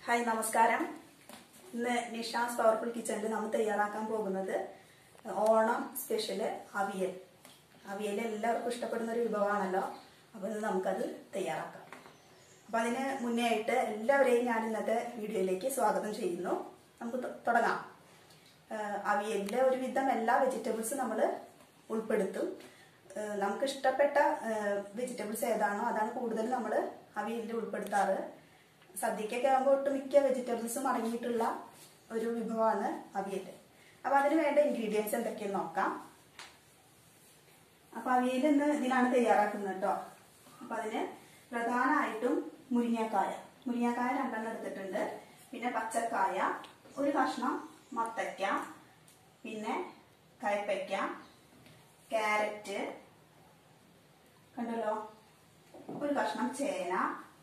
hi നമസ്കാരം ഇന്ന് Nisha's powerful കിച്ചണിൽ നമ്മൾ തയ്യാറാക്കാൻ പോകുന്നത് ഓണം സ്പെഷ്യൽ അവിയൽ അവിയൽ എല്ലാവർക്കും ഇഷ്ടപ്പെടുന്ന ഒരു വിഭവമാണല്ലോ അപ്പോൾ ഇന്ന് നമുക്കത് തയ്യാറാക്കാം അപ്പോൾ അതിന് മുന്നേ ആയിട്ട് എല്ലാവരെയും ഞാൻ ഇന്നത്തെ വീഡിയോയിലേക്ക് സ്വാഗതം ചെയ്യുന്നു നമുക്ക് ത- തുടങ്ങാം അവിയലിൽ ഒരുവിധം എല്ലാ വെജിറ്റബിൾസും നമ്മൾ ഉൾപ്പെടുത്തും ഏഹ് നമുക്ക് ഇഷ്ടപ്പെട്ട വെജിറ്റബിൾസ് ഏതാണോ അതാണ് കൂടുതൽ നമ്മൾ അവിയലിൽ ഉൾപ്പെടുത്താറ് സദ്യക്കൊക്കെ ആകുമ്പോൾ ഒട്ടുമിക്ക വെജിറ്റബിൾസും അടങ്ങിയിട്ടുള്ള ഒരു വിഭവമാണ് അവിയൽ അപ്പോൾ അതിന് വേണ്ട ഇൻഗ്രീഡിയൻസ് എന്തൊക്കെയെന്ന് നോക്കാം അപ്പോൾ അവിയൽ ഇന്ന് ഇതിനാണ് തയ്യാറാക്കുന്നത് കേട്ടോ അപ്പോൾ അതിന് പ്രധാനമായിട്ടും മുരിങ്ങക്കായ മുരിങ്ങക്കായ രണ്ടെണ്ണം എടുത്തിട്ടുണ്ട് പിന്നെ പച്ചക്കായ ഒരു കഷ്ണം മത്തയ്ക്ക പിന്നെ കയ്പയ്ക്ക ക്യാരറ്റ് കണ്ടല്ലോ ഒരു കഷ്ണം ചേന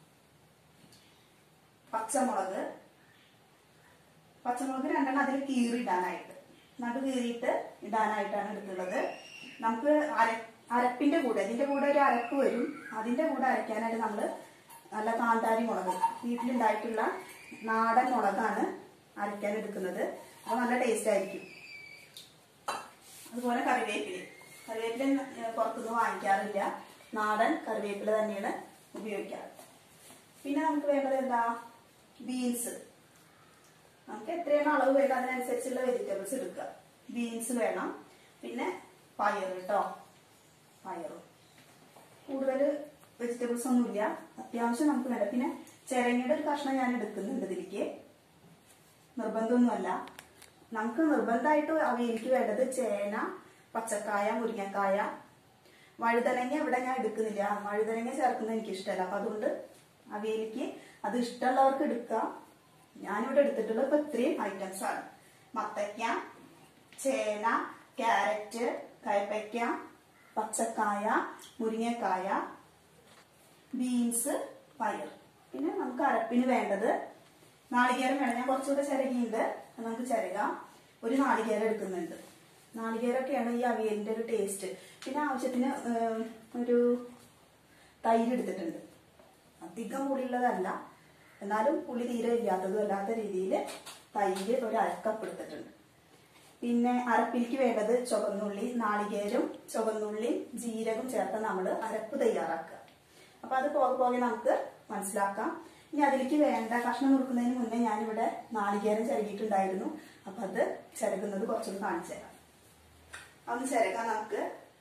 പച്ചമുളക് പച്ചമുളക് രണ്ടെണ്ണം അതിൽ കീറിയിടാനായിട്ട് നടു കീറിയിട്ട് ഇടാനായിട്ടാണ് എടുത്തുള്ളത് നമുക്ക് അര അരപ്പിന്റെ കൂടെ ഇതിന്റെ കൂടെ ഒരു അരപ്പ് വരും അതിന്റെ കൂടെ അരയ്ക്കാനായിട്ട് നമ്മൾ നല്ല കാന്താരി മുളക് വീട്ടിലുണ്ടായിട്ടുള്ള നാടൻ മുളകാണ് അരയ്ക്കാൻ എടുക്കുന്നത് അപ്പോൾ നല്ല ടേസ്റ്റ് ആയിരിക്കും അതുപോലെ കറിവേപ്പില കറിവേപ്പില ഏഹ്, പുറത്തുനിന്ന് വാങ്ങിക്കാറില്ല നാടൻ കറിവേപ്പില തന്നെയാണ് ഉപയോഗിക്കാറ് പിന്നെ നമുക്ക് വേണ്ടത് എന്താ ബീൻസ് നമുക്ക് എത്രയാണ് അളവ് വേണ്ട അതിനനുസരിച്ചുള്ള വെജിറ്റബിൾസ് എടുക്കുക ബീൻസ് വേണം പിന്നെ പയർ കേട്ടോ പയറും കൂടുതൽ വെജിറ്റബിൾസ് ഒന്നുമില്ല അത്യാവശ്യം നമുക്ക് വേണ്ട പിന്നെ ചിരങ്ങയുടെ ഒരു കഷ്ണം ഞാൻ എടുക്കുന്നുണ്ട് ഇതിലേക്ക് നിർബന്ധമൊന്നുമല്ല നമുക്ക് നിർബന്ധമായിട്ട് അവിയലിക്ക് വേണ്ടത് ചേന പച്ചക്കായ മുരിങ്ങക്കായ വഴുതനങ്ങ ഇവിടെ ഞാൻ എടുക്കുന്നില്ല വഴുതനങ്ങ ചേർക്കുന്നത് എനിക്ക് ഇഷ്ടമല്ല അപ്പൊ അതുകൊണ്ട് അവിയലിക്ക് അത് ഇഷ്ടമുള്ളവർക്ക് എടുക്കാം ഞാനിവിടെ എടുത്തിട്ടുള്ളത് ഇപ്പൊ ഇത്രയും ഐറ്റംസ് ആണ് മത്തയ്ക്ക ചേന ക്യാരറ്റ് കയ്പയ്ക്ക പച്ചക്കായ മുരിങ്ങക്കായ ബീൻസ് പയർ പിന്നെ നമുക്ക് അരപ്പിന് വേണ്ടത് നാളികേരം വേണം ഞാൻ കുറച്ചുകൂടെ ചിരകിയുണ്ട് അത് നമുക്ക് ചിരകാം ഒരു നാളികേരം എടുക്കുന്നുണ്ട് നാളികേരമൊക്കെയാണ് ഈ അവിയലിന്റെ ഒരു ടേസ്റ്റ് പിന്നെ ആവശ്യത്തിന് ഏം, ഒരു തൈര് എടുത്തിട്ടുണ്ട് അധികം പുളിയുള്ളതല്ല എന്നാലും പുളി തീരെ ഇല്ലാത്തതും അല്ലാത്ത രീതിയിൽ തൈര് ഒരു അരക്കപ്പ് എടുത്തിട്ടുണ്ട് പിന്നെ അരപ്പിലേക്ക് വേണ്ടത് ചുവന്നുള്ളി നാളികേരം ചുവന്നുള്ളി ജീരകം ചേർത്ത് നമ്മൾ അരപ്പ് തയ്യാറാക്കുക അപ്പൊ അത് പോകെ പോകെ നമുക്ക് മനസ്സിലാക്കാം ഇനി അതിലേക്ക് വേണ്ട കഷ്ണം നുറുക്കുന്നതിന് മുന്നേ ഞാനിവിടെ നാളികേരം ചിരകിയിട്ടുണ്ടായിരുന്നു അപ്പൊ അത് ചിരകുന്നത് കുറച്ചൊന്ന് കാണിച്ചു തരാം അതൊന്ന് ചിരകാൻ നമുക്ക്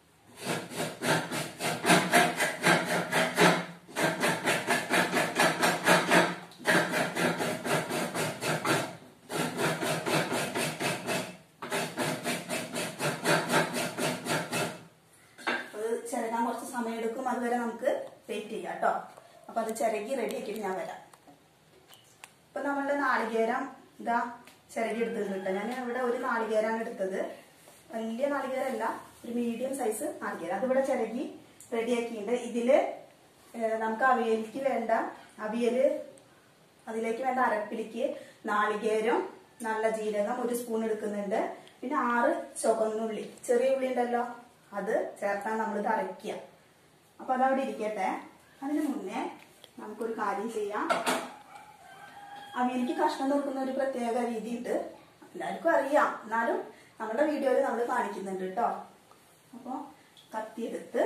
അത് ചിരകാൻ കുറച്ച് സമയം എടുക്കും അതുവരെ നമുക്ക് വെയിറ്റ് ചെയ്യാം കേട്ടോ അപ്പൊ അത് ചിരകി റെഡി ആക്കിയിട്ട് ഞാൻ വരാം ഇപ്പൊ നമ്മളുടെ നാളികേരം ഇതാ ചിരകി എടുത്തിട്ടുണ്ട് ഞാൻ ഇവിടെ ഒരു നാളികേരാണ് എടുത്തത് വലിയ നാളികേരമല്ല ഒരു മീഡിയം സൈസ് നാളികേരം അതിവിടെ ചിരകി റെഡിയാക്കിയിട്ടുണ്ട് ഇതില് ഏഹ്, നമുക്ക് അവിയലിക്ക് വേണ്ട അവിയല് അതിലേക്ക് വേണ്ട അരപ്പിലേക്ക് നാളികേരം നല്ല ജീരകം ഒരു സ്പൂൺ എടുക്കുന്നുണ്ട് പിന്നെ ആറ് ചുവന്നുള്ളി ചെറിയ ഉള്ളി ഉണ്ടല്ലോ അത് ചേർത്താൻ നമ്മൾ ഇത് അരയ്ക്കുക അപ്പൊ അതവിടെ ഇരിക്കട്ടെ അതിന് മുന്നേ നമുക്കൊരു കാര്യം ചെയ്യാം അവിയലിക്ക് കഷ്ണം നോക്കുന്ന ഒരു പ്രത്യേക രീതിയുണ്ട് എല്ലാവർക്കും അറിയാം എന്നാലും നമ്മുടെ വീഡിയോയിൽ നമ്മൾ കാണിക്കുന്നുണ്ട് കേട്ടോ അപ്പോൾ കത്തിയെടുത്ത്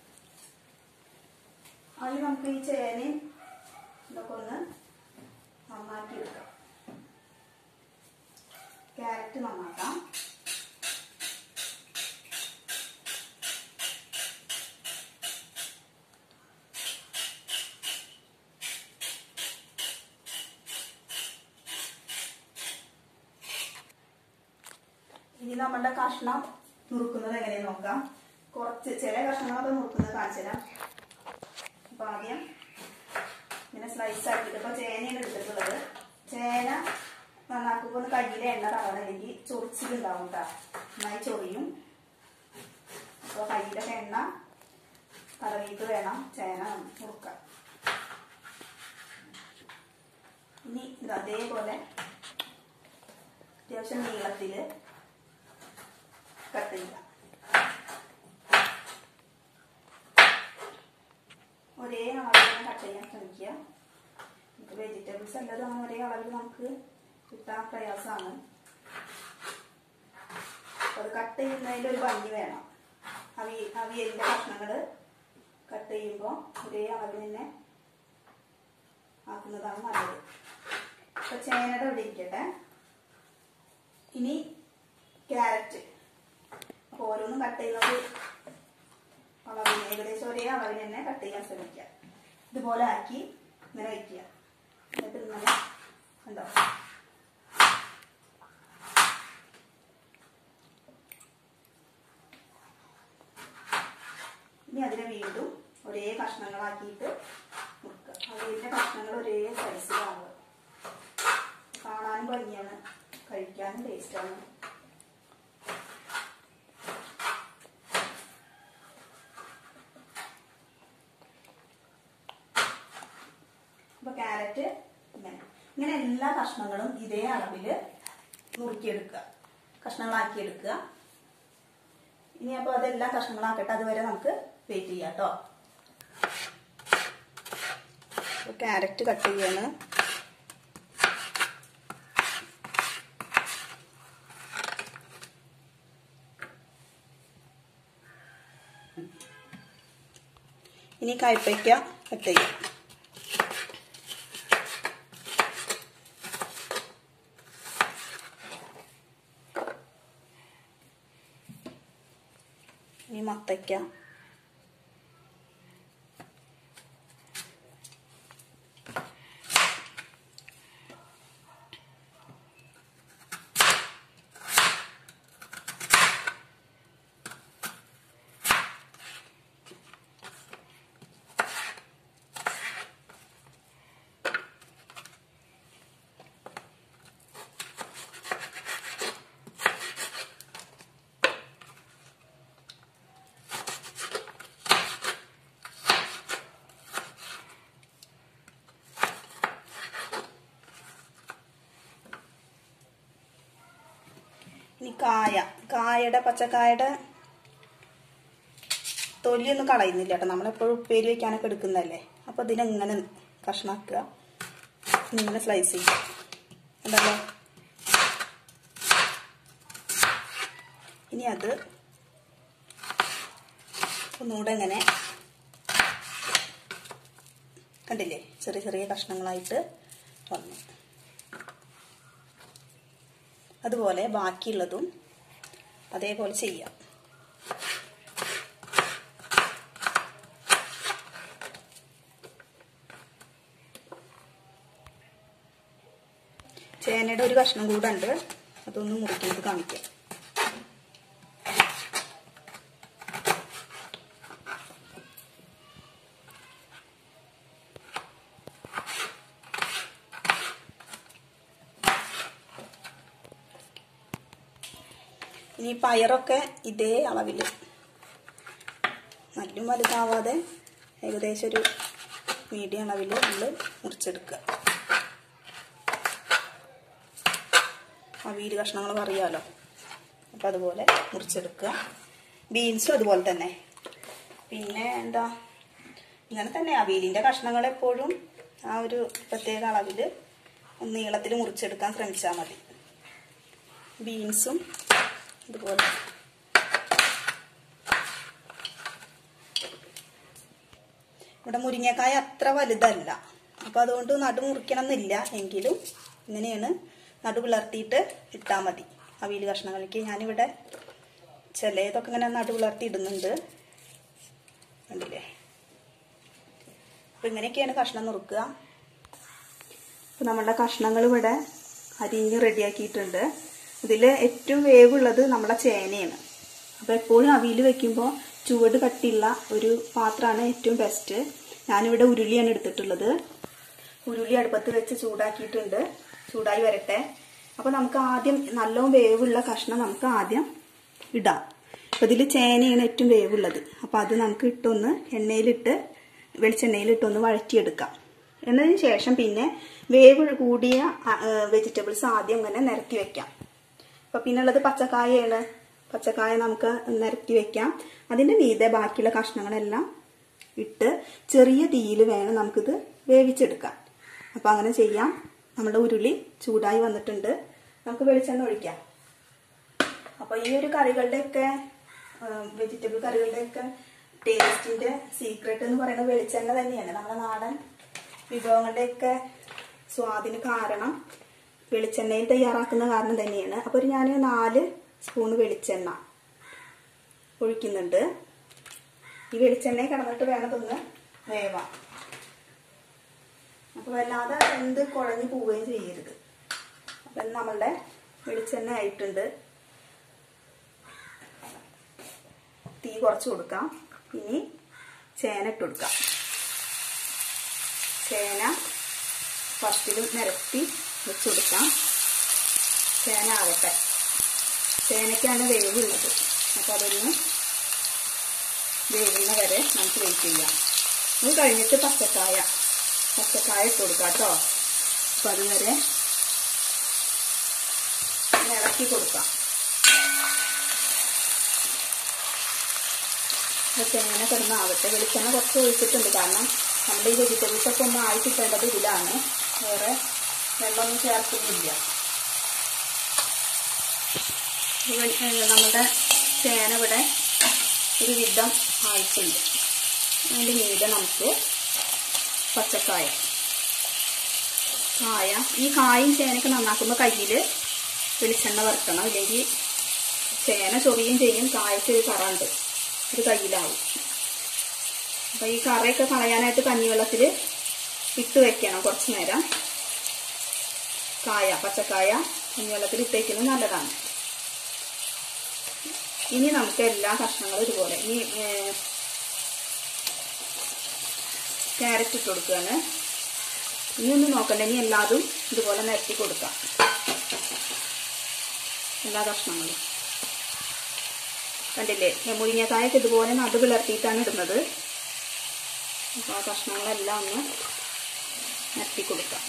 അതിൽ നമുക്ക് ഈ ചേനയും ഇതൊക്കെ ഒന്ന് നന്നാക്കി എടുക്കാം ക്യാരറ്റ് നന്നാക്കാം ഇനി നമ്മളുടെ കഷ്ണം നുറുക്കുന്നത് എങ്ങനെയെന്ന് നോക്കാം കുറച്ച് ചില കഷ്ണങ്ങളൊക്കെ നുറുക്കുന്നത് കാണിച്ചു തരാം അപ്പൊ ആദ്യം ഇങ്ങനെ സ്ലൈസ് ആക്കിയിട്ട് ഇപ്പൊ ചേനയാണ് എടുത്തിട്ടുള്ളത് ചേന നന്നാക്കുമ്പോൾ ഒന്ന് കയ്യിലെ എണ്ണ തടവണമെങ്കിൽ ചൊറിച്ചിലുണ്ടാവും കേട്ടോ നന്നായി ചൊറിയും അപ്പോൾ കയ്യിലൊക്കെ എണ്ണ തടവിയിട്ട് വേണം ചേന നുറുക്കാൻ ഇനി ഇത് അതേപോലെ അത്യാവശ്യം നീളത്തില് കട്ട് ചെയ്യാം ഒരേ അളവിൽ കട്ട് ചെയ്യാൻ ശ്രമിക്കുക വെജിറ്റബിൾസ് എല്ലാതും അങ്ങനെ ഒരേ അളവിൽ നമുക്ക് കിട്ടാൻ പ്രയാസമാണ് അപ്പൊ അത് കട്ട് ചെയ്യുന്നതിൻ്റെ ഒരു ഭംഗി വേണം അവി അവിയലിൻ്റെ കഷ്ണങ്ങൾ കട്ട് ചെയ്യുമ്പോൾ ഒരേ അളവിൽ തന്നെ ആക്കുന്നതാണ് നല്ലത് അപ്പൊ ചേനയുടെ ഇവിടെ ഇരിക്കട്ടെ ഇനി ക്യാരറ്റ് അപ്പൊ ഓരോന്നും കട്ട് ചെയ്യുന്നത് അളവിന് ഏകദേശം ഒരേ അളവിന് തന്നെ കട്ട് ചെയ്യാൻ ശ്രമിക്കുക ഇതുപോലെ ആക്കി ഇങ്ങനെ വയ്ക്കുക എന്നിട്ട് ഇങ്ങനെ ഉണ്ടോ ഇനി അതിനെ വീണ്ടും ഒരേ കഷ്ണങ്ങളാക്കിയിട്ട് മുറുക്കുക അതിൻ്റെ കഷ്ണങ്ങൾ ഒരേ സൈസിലാവുക കാണാനും ഭംഗിയാണ് കഴിക്കാനും ടേസ്റ്റാണ് അപ്പൊ ക്യാരറ്റ് ഇങ്ങനെ ഇങ്ങനെ എല്ലാ കഷ്ണങ്ങളും ഇതേ അളവില് നുറുക്കിയെടുക്കുക കഷ്ണങ്ങളാക്കിയെടുക്കുക ഇനി അപ്പൊ അതെല്ലാം കഷ്ണങ്ങളാക്കട്ടെ അതുവരെ നമുക്ക് വെയിറ്റ് ചെയ്യാം കേട്ടോ ക്യാരറ്റ് കട്ട് ചെയ്യാണ് ഇനി കയ്പ്പയ്ക്ക കട്ട് ചെയ്യാം ഇനി മത്തയ്ക്ക ഇനി കായ കായയുടെ പച്ചക്കായയുടെ തൊലിയൊന്നും കളയുന്നില്ല കേട്ടോ നമ്മളെപ്പോഴും ഉപ്പേരി വെക്കാനൊക്കെ എടുക്കുന്നതല്ലേ അപ്പോൾ ഇതിനെങ്ങനെ കഷ്ണാക്കുക ഇങ്ങനെ സ്ലൈസ് ചെയ്യുക ഉണ്ടല്ലോ ഇനി അത് ഒന്നുകൂടെ ഇങ്ങനെ കണ്ടില്ലേ ചെറിയ ചെറിയ കഷ്ണങ്ങളായിട്ട് വന്നു അതുപോലെ ബാക്കിയുള്ളതും അതേപോലെ ചെയ്യാം ചേനയുടെ ഒരു കഷ്ണം കൂടെ ഉണ്ട് അതൊന്ന് മുറിക്കുന്നത് കാണിക്കാം ഇനി പയറൊക്കെ ഇതേ അളവിൽ നല്ല വലുതാവാതെ ഏകദേശം ഒരു മീഡിയം അളവിൽ നമ്മൾ മുറിച്ചെടുക്കുക അവിയൽ കഷ്ണങ്ങൾ അറിയാമല്ലോ അപ്പം അതുപോലെ മുറിച്ചെടുക്കുക ബീൻസും അതുപോലെ തന്നെ പിന്നെ എന്താ ഇങ്ങനെ തന്നെ അവിയലിൻ്റെ കഷ്ണങ്ങൾ എപ്പോഴും ആ ഒരു പ്രത്യേക അളവിൽ നീളത്തിൽ മുറിച്ചെടുക്കാൻ ശ്രമിച്ചാൽ മതി ബീൻസും ഇതുപോലെ ഇവിടെ മുരിങ്ങക്കായ അത്ര വലുതല്ല അപ്പോൾ അതുകൊണ്ട് നടു മുറിക്കണം എന്നില്ല എങ്കിലും ഇങ്ങനെയാണ് നടു പിളർത്തിയിട്ട് ഇട്ടാൽ മതി അവിയൽ കഷ്ണങ്ങൾക്ക് ഞാനിവിടെ ചിലതൊക്കെ ഇങ്ങനെ നടു പിളർത്തി ഇടുന്നുണ്ട് കണ്ടില്ലേ അപ്പം ഇങ്ങനെയൊക്കെയാണ് കഷ്ണം നുറുക്കുക അപ്പം നമ്മുടെ കഷ്ണങ്ങൾ ഇവിടെ അരിഞ്ഞ് റെഡിയാക്കിയിട്ടുണ്ട് ഇതിൽ ഏറ്റവും വേവുള്ളത് നമ്മുടെ ചേനയാണ് അപ്പോൾ എപ്പോഴും അവിയിൽ വെക്കുമ്പോൾ ചുവട് കട്ടിയുള്ള ഒരു പാത്രമാണ് ഏറ്റവും ബെസ്റ്റ് ഞാനിവിടെ ഉരുളിയാണ് എടുത്തിട്ടുള്ളത് ഉരുളി അടുപ്പത്ത് വെച്ച് ചൂടാക്കിയിട്ടുണ്ട് ചൂടായി വരട്ടെ അപ്പോൾ നമുക്ക് ആദ്യം നല്ലോണം വേവുള്ള കഷ്ണം നമുക്ക് ആദ്യം ഇടാം അപ്പോൾ ഇതിൽ ചേനയാണ് ഏറ്റവും വേവുള്ളത് അപ്പോൾ അത് നമുക്ക് ഇട്ടൊന്ന് എണ്ണയിലിട്ട് വെളിച്ചെണ്ണയിലിട്ടൊന്ന് വഴറ്റിയെടുക്കാം എന്നതിന് ശേഷം പിന്നെ വേവ് കൂടിയ വെജിറ്റബിൾസ് ആദ്യം ഇങ്ങനെ നിരത്തി വെക്കാം അപ്പോൾ പിന്നുള്ളത് പച്ചക്കായയാണ് പച്ചക്കായ നമുക്ക് നിരത്തി വെക്കാം അതിൻ്റെ മീതെ ബാക്കിയുള്ള കഷ്ണങ്ങളെല്ലാം ഇട്ട് ചെറിയ തീയിൽ വേണം നമുക്കിത് വേവിച്ചെടുക്കാൻ അപ്പം അങ്ങനെ ചെയ്യാം നമ്മുടെ ഉരുളി ചൂടായി വന്നിട്ടുണ്ട് നമുക്ക് വെളിച്ചെണ്ണ ഒഴിക്കാം അപ്പോൾ ഈ ഒരു കറികളുടെയൊക്കെ വെജിറ്റബിൾ കറികളുടെയൊക്കെ ടേസ്റ്റിന്റെ സീക്രട്ട് എന്ന് പറയുന്നത് വെളിച്ചെണ്ണ തന്നെയാണ് നമ്മുടെ നാടൻ വിഭവങ്ങളുടെയൊക്കെ സ്വാദിന് കാരണം വെളിച്ചെണ്ണയിൽ തയ്യാറാക്കുന്ന കാരണം തന്നെയാണ് അപ്പോൾ ഒരു ഞാൻ നാല് സ്പൂൺ വെളിച്ചെണ്ണ ഒഴിക്കുന്നുണ്ട് ഈ വെളിച്ചെണ്ണ കിടന്നിട്ട് വേണം ഇതൊന്ന് വേവാം അപ്പോൾ വല്ലാതെ എന്ത് കുഴഞ്ഞു പോവുകയും ചെയ്യരുത് അപ്പം നമ്മളുടെ വെളിച്ചെണ്ണ ആയിട്ടുണ്ട് തീ കുറച്ച് കൊടുക്കാം ഇനി ചേന ഇട്ട് കൊടുക്കാം ചേന ഫസ്റ്റിലും നിരത്തി വെച്ച് കൊടുക്കാം ചേന ആകട്ടെ ചേനയ്ക്കാണ് വേവുള്ളത് അപ്പോൾ അതൊന്ന് വേവുന്ന വരെ നമുക്ക് വെയിറ്റ് ചെയ്യാം അത് കഴിഞ്ഞിട്ട് പച്ചക്കായ പച്ചക്കായ ഇട്ട് കൊടുക്കാം കേട്ടോ അപ്പോൾ അതുവരെ ഇളക്കി കൊടുക്കാം ചേന കിടന്നാവട്ടെ വെളിച്ചെണ്ണ കുറച്ച് ഒഴിച്ചിട്ടുണ്ട് കാരണം നമ്മുടെ ഈ വെജിറ്റബിൾസ് ഒക്കെ ഒന്ന് ആയി കിട്ടേണ്ടത് ഇതിലാണ് വേറെ വെള്ളമൊന്നും ചേർക്കുന്നില്ല നമ്മുടെ ചേന ഇവിടെ ഒരു വിധം ആയിട്ടുണ്ട് അതിൻ്റെ മീതെ നമുക്ക് പച്ചക്കായ കായ ഈ കായും ചേനയൊക്കെ നന്നാക്കുമ്പോൾ കയ്യിൽ വെളിച്ചെണ്ണ വറുക്കണം ഇല്ലെങ്കിൽ ചേന ചൊറിയും ചെയ്യും കായക്ക് ഒരു കറുണ്ട് ഒരു കയ്യിലാവും അപ്പം ഈ കറയൊക്കെ കളയാനായിട്ട് കഞ്ഞിവെള്ളത്തിൽ ഇട്ട് വെക്കണം കുറച്ച് നേരം കായ പച്ചക്കായ കഞ്ഞിവെള്ളത്തിൽ ഇട്ട് വയ്ക്കുന്നത് നല്ലതാണ് ഇനി നമുക്ക് എല്ലാ കഷ്ണങ്ങളും ഇതുപോലെ ഇനി ക്യാരറ്റ് ഇട്ട് കൊടുക്കുകയാണ് ഇനി ഒന്നും നോക്കണ്ട ഇനി എല്ലാതും ഇതുപോലെ നിരത്തി കൊടുക്കാം എല്ലാ കഷ്ണങ്ങളും കണ്ടില്ലേ മുരിങ്ങക്കായൊക്കെ ഇതുപോലെ നടു പിളർത്തിയിട്ടാണ് ഇടുന്നത് അപ്പോൾ ആ കഷ്ണങ്ങളെല്ലാം ഒന്ന് നിരത്തി കൊടുക്കാം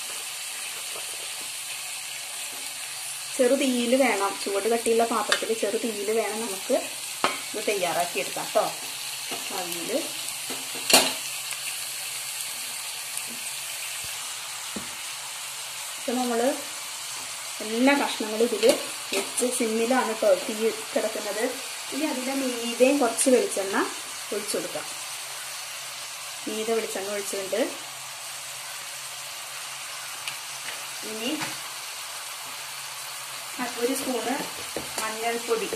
ചെറു തീയിൽ വേണം ചുവട് കട്ടിയുള്ള പാത്രത്തിൽ ചെറു തീയിൽ വേണം നമുക്ക് ഇത് തയ്യാറാക്കി എടുക്കാം കേട്ടോ അതിൽ ഇപ്പം നമ്മൾ എല്ലാ കഷ്ണങ്ങളും ഇതിൽ വെച്ച് സിമ്മിലാണ് കേട്ടോ തീ കിടക്കുന്നത് ഇനി അതിൻ്റെ മീതയും കുറച്ച് വെളിച്ചെണ്ണ ഒഴിച്ചു കൊടുക്കാം മീത വെളിച്ചെണ്ണ ഒഴിച്ചുകൊണ്ട് ഇനി ഒരു സ്പൂണ് മഞ്ഞൾപ്പൊടി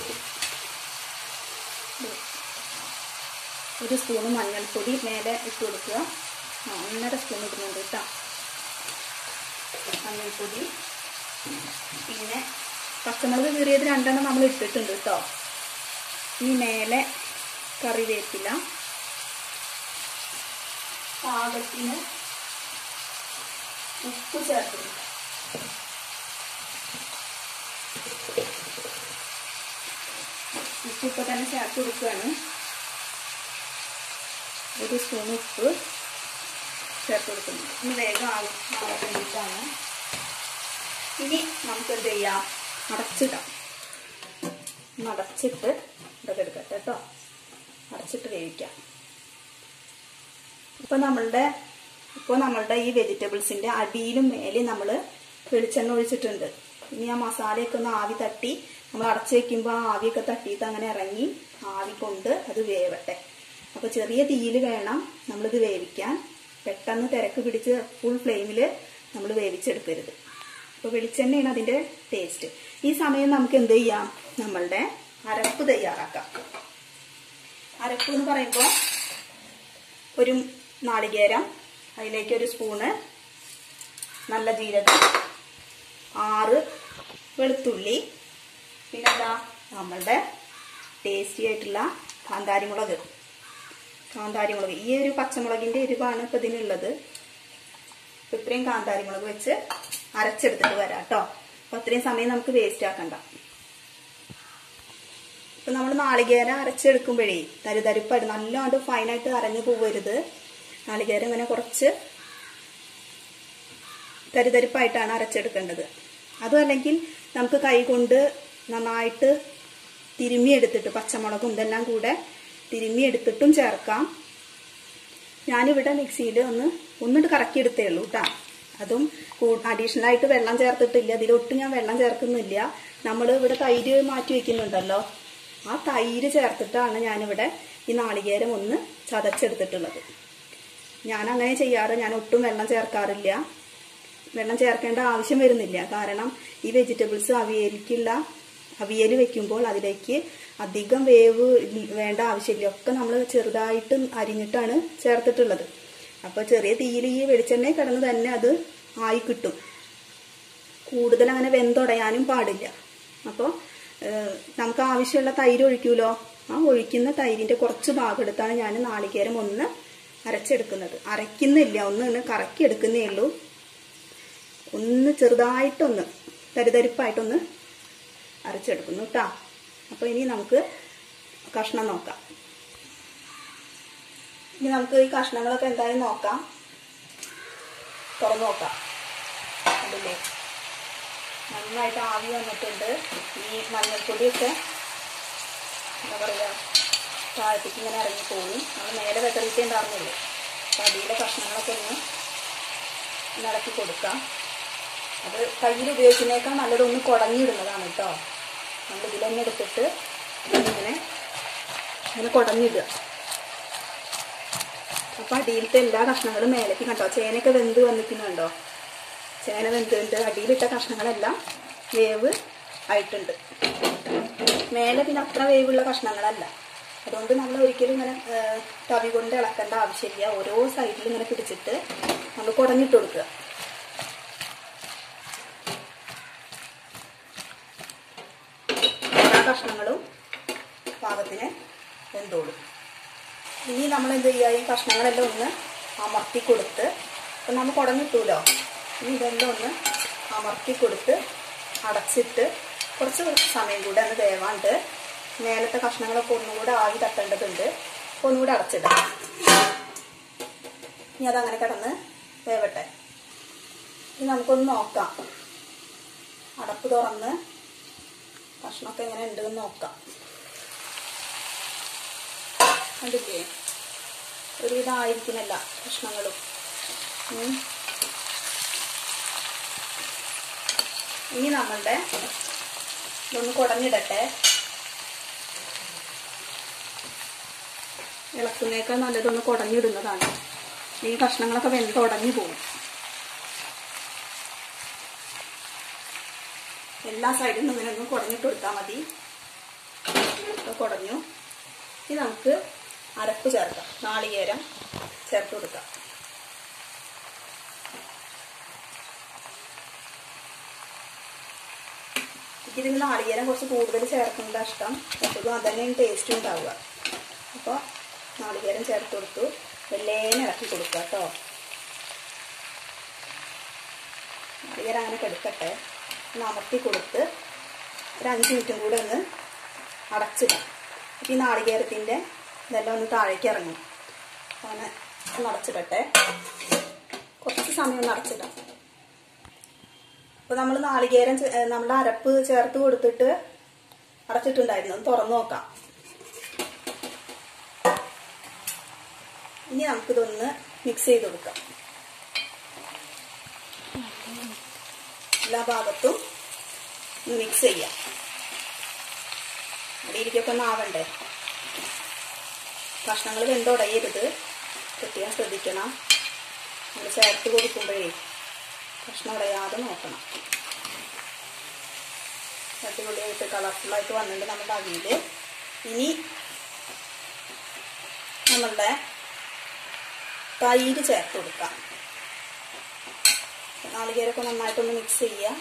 ഒരു സ്പൂണ് മഞ്ഞൾപ്പൊടി മേലെ ഇട്ട് കൊടുക്കുക ആ ഒന്നര സ്പൂൺ ഇടുന്നുണ്ട് കേട്ടോ മഞ്ഞൾപ്പൊടി പിന്നെ പച്ചമുളക് കീറിയത് രണ്ടെണ്ണം നമ്മൾ ഇട്ടിട്ടുണ്ട് കേട്ടോ ഇനി മേലെ കറിവേപ്പില പാകത്തിന് ഉപ്പ് ചേർത്തിട്ടുണ്ട് ഉപ്പ് ഇപ്പൊ തന്നെ ചേർത്ത് കൊടുക്കുകയാണ് ഒരു സ്പൂൺ ഉപ്പ് ചേർത്ത് കൊടുക്കുന്നുണ്ട് ഇനി വേഗം ആവും ആവാൻ വേണ്ടിയിട്ടാണ് ഇനി നമുക്ക് എന്ത് ചെയ്യാം അടച്ചിടാം ഒന്ന് അടച്ചിട്ട് ഇതൊക്കെ എടുക്കട്ടെ കേട്ടോ അടച്ചിട്ട് വേവിക്കാം ഇപ്പൊ നമ്മളുടെ ഇപ്പോൾ നമ്മളുടെ ഈ വെജിറ്റബിൾസിന്റെ അടിയിലും മേലെയും നമ്മൾ വെളിച്ചെണ്ണ ഒഴിച്ചിട്ടുണ്ട് ഇനി ആ മസാലയൊക്കെ ഒന്ന് ആവി തട്ടി നമ്മൾ അടച്ചു വെക്കുമ്പോൾ ആ ആവിയൊക്കെ തട്ടിയിട്ട് അങ്ങനെ ഇറങ്ങി ആവി കൊണ്ട് അത് വേവട്ടെ അപ്പൊ ചെറിയ തീയിൽ വേണം നമ്മളിത് വേവിക്കാൻ പെട്ടെന്ന് തിരക്ക് പിടിച്ച് ഫുൾ ഫ്ലെയിമിൽ നമ്മൾ വേവിച്ചെടുക്കരുത് അപ്പോൾ വെളിച്ചെണ്ണയാണ് അതിന്റെ ടേസ്റ്റ് ഈ സമയം നമുക്ക് എന്ത് ചെയ്യാം നമ്മളുടെ അരപ്പ് തയ്യാറാക്കാം അരപ്പ് എന്ന് പറയുമ്പോൾ ഒരു നാളികേരം അതിലേക്ക് ഒരു സ്പൂണ് നല്ല ജീരകം ആറ് വെളുത്തുള്ളി പിന്നെന്താ നമ്മളുടെ ടേസ്റ്റി ആയിട്ടുള്ള കാന്താരിമുളക് കാന്താരിമുളക് ഈ ഒരു പച്ചമുളകിന്റെ എരിവാണ് ഇപ്പൊ ഇതിനുള്ളത് ഇപ്പൊ ഇത്രയും കാന്താരിമുളക് വെച്ച് അരച്ചെടുത്തിട്ട് വരാം കേട്ടോ അപ്പൊ അത്രയും സമയം നമുക്ക് വേസ്റ്റ് ആക്കണ്ട ഇപ്പൊ നമ്മൾ നാളികേരം അരച്ചെടുക്കുമ്പോഴേ തരിതരിപ്പായിട്ട് നല്ലോണ്ട് ഫൈനായിട്ട് അരഞ്ഞു പോവരുത് നാളികേരം ഇങ്ങനെ കുറച്ച് തരിതരിപ്പായിട്ടാണ് അരച്ചെടുക്കേണ്ടത് അതും അല്ലെങ്കിൽ നമുക്ക് കൈ കൊണ്ട് നന്നായിട്ട് തിരുമ്മിയെടുത്തിട്ട് പച്ചമുളകും ഇതെല്ലാം കൂടെ തിരുമ്മിയെടുത്തിട്ടും ചേർക്കാം ഞാനിവിടെ മിക്സിയിൽ ഒന്ന് ഒന്നിട്ട് കറക്കിയെടുത്തേ ഉള്ളൂ കേട്ടോ അതും അഡീഷണൽ ആയിട്ട് വെള്ളം ചേർത്തിട്ടില്ല ഇതിലൊട്ടും ഞാൻ വെള്ളം ചേർക്കുന്നില്ല നമ്മൾ ഇവിടെ തൈര് മാറ്റി വെക്കുന്നുണ്ടല്ലോ ആ തൈര് ചേർത്തിട്ടാണ് ഞാനിവിടെ ഈ നാളികേരം ഒന്ന് ചതച്ചെടുത്തിട്ടുള്ളത് ഞാൻ അങ്ങനെ ചെയ്യാറ് ഞാൻ ഒട്ടും വെള്ളം ചേർക്കാറില്ല വെള്ളം ചേർക്കേണ്ട ആവശ്യം വരുന്നില്ല കാരണം ഈ വെജിറ്റബിൾസ് അവിയലിക്കുള്ള അവിയൽ വെക്കുമ്പോൾ അതിലേക്ക് അധികം വേവ് വേണ്ട ആവശ്യമില്ല ഒക്കെ നമ്മൾ ചെറുതായിട്ട് അരിഞ്ഞിട്ടാണ് ചേർത്തിട്ടുള്ളത് അപ്പോൾ ചെറിയ തീയിൽ ഈ വെളിച്ചെണ്ണ കിടന്ന് തന്നെ അത് ആയി കിട്ടും കൂടുതൽ അങ്ങനെ വെന്തുടയാനും പാടില്ല അപ്പോൾ നമുക്ക് ആവശ്യമുള്ള തൈര് ഒഴിക്കൂലോ ആ ഒഴിക്കുന്ന തൈരിൻ്റെ കുറച്ച് ഭാഗം എടുത്താണ് ഞാൻ നാളികേരം ഒന്ന് അരച്ചെടുക്കുന്നത് അരയ്ക്കുന്നില്ല ഒന്ന് ഒന്ന് കറക്കി എടുക്കുന്നേ ഉള്ളൂ ഒന്ന് ചെറുതായിട്ടൊന്ന് തരിതരിപ്പായിട്ടൊന്ന് അരച്ചെടുക്കുന്നു കേട്ടോ അപ്പോൾ ഇനി നമുക്ക് കഷ്ണം നോക്കാം ഇനി നമുക്ക് ഈ കഷ്ണങ്ങളൊക്കെ എന്തായാലും നോക്കാം തുറന്നു നോക്കാം അതില്ലേ നന്നായിട്ട് ആവി വന്നിട്ടുണ്ട് ഈ മഞ്ഞൾപ്പൊടിയൊക്കെ എന്താ പറയുക താഴത്തേക്ക് ഇങ്ങനെ ഇറങ്ങി പോകും നമ്മൾ നേരെ വെതറിയിട്ടേ ഉണ്ടായിരുന്നുള്ളൂ അപ്പോൾ അടിയിലെ കഷ്ണങ്ങളൊക്കെ ഒന്ന് ഒന്ന് ഇളക്കി കൊടുക്കാം അത് കയ്യിൽ ഉപയോഗിക്കുന്നേക്കാൾ നല്ലതൊന്ന് കുടഞ്ഞിടുന്നതാണ് കേട്ടോ നമ്മൾ ഇതിൽ തന്നെ എടുത്തിട്ട് ഇങ്ങനെ ഇങ്ങനെ കുടഞ്ഞിടുക അപ്പം അടിയിലത്തെ എല്ലാ കഷ്ണങ്ങളും മേലേക്ക് കണ്ടോ ചേനയൊക്കെ വെന്ത് വന്നിരിക്കുന്നുണ്ടോ ചേന വെന്തുണ്ട് അടിയിലിട്ട കഷ്ണങ്ങളെല്ലാം വേവ് ആയിട്ടുണ്ട് മേലെ പിന്നെ അത്ര വേവുള്ള കഷ്ണങ്ങളല്ല അതുകൊണ്ട് നമ്മൾ ഒരിക്കലും ഇങ്ങനെ തവി കൊണ്ട് ഇളക്കേണ്ട ആവശ്യമില്ല ഓരോ സൈഡിൽ ഇങ്ങനെ പിടിച്ചിട്ട് നമ്മൾ കുടഞ്ഞിട്ട് കൊടുക്കുക എല്ലാ കഷ്ണങ്ങളും പാകത്തിന് വെന്തോളും ഇനി നമ്മൾ എന്ത് ചെയ്യുക ഈ കഷ്ണങ്ങളെല്ലാം ഒന്ന് അമർത്തി കൊടുത്ത് ഇപ്പം നമ്മൾ കുടഞ്ഞിട്ടൂലോ ഇനി ഇതെല്ലാം ഒന്ന് അമർത്തി കൊടുത്ത് അടച്ചിട്ട് കുറച്ച് സമയം കൂടെ ഒന്ന് വേവാണ്ട് മേലത്തെ കഷ്ണങ്ങളൊക്കെ ഒന്നുകൂടെ ആയി തട്ടേണ്ടതുണ്ട് അപ്പോൾ ഒന്നുകൂടെ അടച്ചിടാം ഇനി അതങ്ങനെ കിടന്ന് വേവട്ടെ ഇനി നമുക്കൊന്ന് നോക്കാം അടപ്പ് തുറന്ന് കഷ്ണമൊക്കെ എങ്ങനെ ഉണ്ടെന്ന് നോക്കാം കണ്ടില്ലേ ഒരുവിധം ആയിരിക്കുമല്ല കഷ്ണങ്ങളും ഇനി നമ്മളുടെ ഇതൊന്ന് കുടഞ്ഞിടട്ടെ ഇളക്കുന്നേക്കാൾ നല്ലതൊന്ന് കുടഞ്ഞിടുന്നതാണ് ഈ കഷ്ണങ്ങളൊക്കെ വെന്ത് ഉടഞ്ഞു പോകും എല്ലാ സൈഡിൽ നിന്നും ഇങ്ങനെ ഒന്ന് കുടഞ്ഞിട്ട് കൊടുത്താൽ മതി കുടഞ്ഞു ഇനി നമുക്ക് അരപ്പ് ചേർക്കാം നാളികേരം ചേർത്ത് കൊടുക്കാം ഇതിന് നാളികേരം കുറച്ച് കൂടുതൽ ചേർക്കുന്നത് ഇഷ്ടം എപ്പോഴും അതന്നെയാണ് ടേസ്റ്റ് ഉണ്ടാവുക അപ്പോൾ നാളികേരം ചേർത്ത് കൊടുത്തു വെല്ലേനെ ഇറക്കി കൊടുക്കുക കേട്ടോ നാളികേരം അങ്ങനെ കെടുക്കട്ടെ ഒന്ന് അമർത്തി കൊടുത്ത് ഒരു അഞ്ച് മിനിറ്റും കൂടെ ഒന്ന് അടച്ചിടാം ഈ നാളികേരത്തിൻ്റെ ഇതെല്ലാം ഒന്ന് താഴേക്ക് ഇറങ്ങും അങ്ങനെ ഒന്ന് അടച്ചിടട്ടെ കുറച്ച് സമയം ഒന്ന് അടച്ചിടാം അപ്പോൾ നമ്മൾ നാളികേരം നമ്മുടെ അരപ്പ് ചേർത്ത് കൊടുത്തിട്ട് അടച്ചിട്ടുണ്ടായിരുന്നു ഒന്ന് തുറന്നു നോക്കാം ഇനി നമുക്കിതൊന്ന് മിക്സ് ചെയ്ത് കൊടുക്കാം എല്ലാ ഭാഗത്തും മിക്സ് ചെയ്യാം അടിയിലേക്കൊക്കെ ഒന്ന് ആവണ്ടേ കഷ്ണങ്ങൾ വെന്തുടയരുത് പ്രത്യേകം ശ്രദ്ധിക്കണം നമ്മൾ ചേർത്ത് കൊടുക്കുമ്പോഴേ കഷ്ണം ഉടയാതെ നോക്കണം അടിപൊളിയായിട്ട് കളർഫുള്ളായിട്ട് വന്നിട്ടുണ്ട് നമ്മുടെ അവിയിൽ ഇനി നമ്മളുടെ തൈര് ചേർത്ത് കൊടുക്കാം നാളികേരൊക്കെ നന്നായിട്ടൊന്ന് മിക്സ് ചെയ്യുക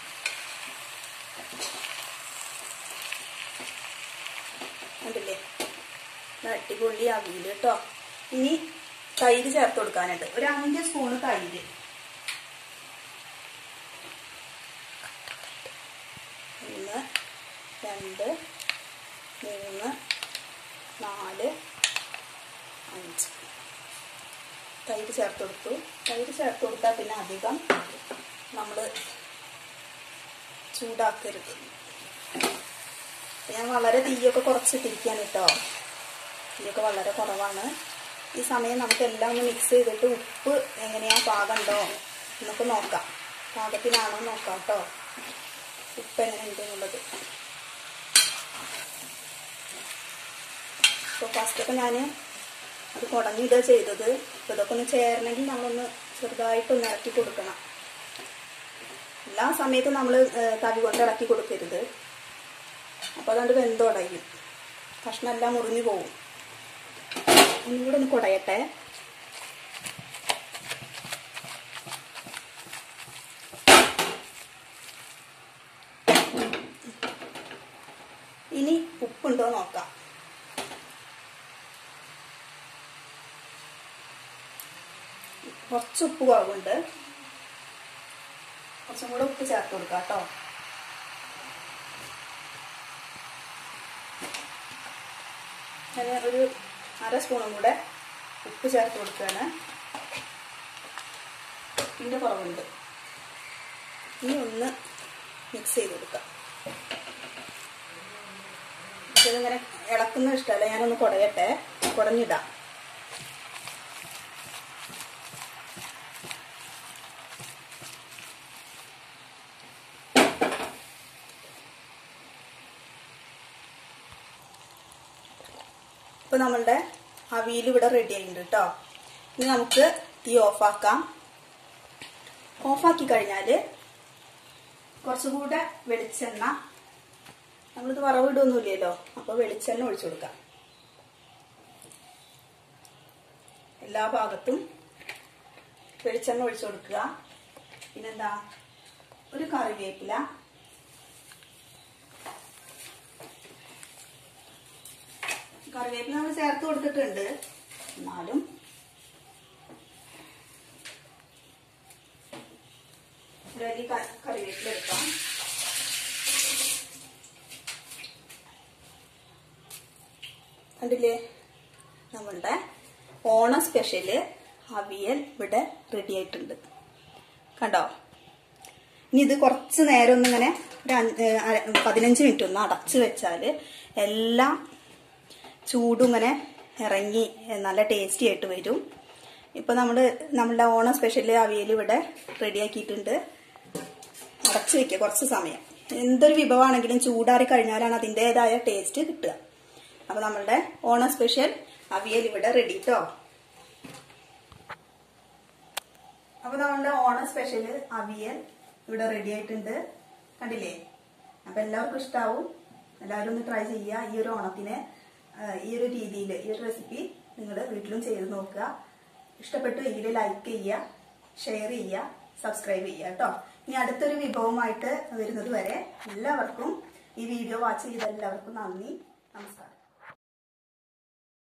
കണ്ടില്ലേ അടിപൊളി അവിയൽ കേട്ടോ ഇനി തൈര് ചേർത്ത് കൊടുക്കാനുണ്ട് ഒരു അഞ്ച് സ്പൂണ് തൈര് ഒന്ന് രണ്ട് മൂന്ന് നാല് അഞ്ച് തൈര് ചേർത്ത് കൊടുത്തു തൈര് ചേർത്ത് കൊടുത്താൽ പിന്നെ അധികം നമ്മൾ ചൂടാക്കരുത് ഞാൻ വളരെ തീയൊക്കെ കുറച്ചിട്ടിരിക്കുകയാണ് കേട്ടോ തീയൊക്കെ വളരെ കുറവാണ് ഈ സമയം നമുക്ക് എല്ലാം ഒന്ന് മിക്സ് ചെയ്തിട്ട് ഉപ്പ് എങ്ങനെയാ പാകമുണ്ടോ നമുക്ക് നോക്കാം പാകത്തിനാണോ നോക്കാം കേട്ടോ ഉപ്പ് എങ്ങനെയുണ്ട് എന്നുള്ളത് അപ്പോൾ ഫസ്റ്റൊക്കെ ഞാൻ അത് കുടഞ്ഞിടുക ചെയ്തത് അപ്പോൾ ഇതൊക്കെ ഒന്ന് ചേരണമെങ്കിൽ നമ്മളൊന്ന് ചെറുതായിട്ടൊന്ന് ഇറക്കി കൊടുക്കണം എല്ലാ സമയത്തും നമ്മൾ തവി കൊണ്ട് ഇളക്കി കൊടുക്കരുത് അപ്പോൾ അതുകൊണ്ട് വെന്തുടയും കഷ്ണം എല്ലാം മുറിഞ്ഞു പോകും ഒന്നുകൂടെ ഒന്ന് കുടയട്ടെ ഇനി ഉപ്പുണ്ടോ നോക്കാം കുറച്ച് ഉപ്പ് കുറവുണ്ട് കുറച്ചും കൂടെ ഉപ്പ് ചേർത്ത് കൊടുക്കാം കേട്ടോ ഞാൻ ഒരു അര സ്പൂണും കൂടെ ഉപ്പ് ചേർത്ത് കൊടുക്കുകയാണ് ഇതിൻ്റെ കുറവുണ്ട് ഇനി ഒന്ന് മിക്സ് ചെയ്ത് കൊടുക്കാം ഇതിങ്ങനെ ഇളക്കുന്ന ഇഷ്ടമല്ല ഞാനൊന്ന് കുടയട്ടെ കുടഞ്ഞിടാം ഇപ്പൊ നമ്മളുടെ അവിയൽ ഇവിടെ റെഡി ആയിട്ടുണ്ട് കേട്ടോ ഇനി നമുക്ക് തീ ഓഫാക്കാം ഓഫാക്കി കഴിഞ്ഞാൽ കുറച്ചുകൂടെ വെളിച്ചെണ്ണ നമ്മളിത് വറവിടൊന്നുമില്ലല്ലോ അപ്പോൾ വെളിച്ചെണ്ണ ഒഴിച്ചു കൊടുക്കാം എല്ലാ ഭാഗത്തും വെളിച്ചെണ്ണ ഒഴിച്ചു കൊടുക്കുക പിന്നെന്താ ഒരു കറിവേപ്പില കറിവേപ്പില നമ്മൾ ചേർത്ത് കൊടുത്തിട്ടുണ്ട് എന്നാലും ഒരലി കറിവേപ്പില എടുക്കാം കണ്ടില്ലേ നമ്മളുടെ ഓണം സ്പെഷ്യല് അവിയൽ ഇവിടെ റെഡി ആയിട്ടുണ്ട് കണ്ടോ ഇനി ഇത് കുറച്ച് നേരം ഒന്നിങ്ങനെ ഒരു അഞ്ച് അര- പതിനഞ്ച് മിനിറ്റ് ഒന്ന് അടച്ചു വെച്ചാൽ എല്ലാം ചൂടും ഇങ്ങനെ ഇറങ്ങി നല്ല ടേസ്റ്റി ആയിട്ട് വരും ഇപ്പൊ നമ്മൾ നമ്മളുടെ ഓണം സ്പെഷ്യൽ അവിയൽ ഇവിടെ റെഡിയാക്കിയിട്ടുണ്ട് അടച്ചു വെക്കുക കുറച്ച് സമയം എന്തൊരു വിഭവമാണെങ്കിലും ചൂടാറി കഴിഞ്ഞാലാണ് അതിൻ്റെതായ ടേസ്റ്റ് കിട്ടുക അപ്പൊ നമ്മളുടെ ഓണം സ്പെഷ്യൽ അവിയൽ ഇവിടെ റെഡി കേട്ടോ അപ്പൊ നമ്മളുടെ ഓണം സ്പെഷ്യൽ അവിയൽ ഇവിടെ റെഡി ആയിട്ടുണ്ട് കണ്ടില്ലേ അപ്പൊ എല്ലാവർക്കും ഇഷ്ടാവും എല്ലാവരും ഒന്ന് ട്രൈ ചെയ്യുക ഈ ഒരു ഓണത്തിന് ആ, ഈ ഒരു രീതിയിൽ ഈ ഒരു റെസിപ്പി നിങ്ങൾ വീട്ടിലും ചെയ്ത് നോക്കുക ഇഷ്ടപ്പെട്ടു എങ്കിൽ ലൈക്ക് ചെയ്യുക ഷെയർ ചെയ്യുക സബ്സ്ക്രൈബ് ചെയ്യുക കേട്ടോ ഇനി അടുത്തൊരു വിഭവമായിട്ട് വരുന്നത് വരെ എല്ലാവർക്കും ഈ വീഡിയോ വാച്ച് ചെയ്ത എല്ലാവർക്കും നന്ദി നമസ്കാരം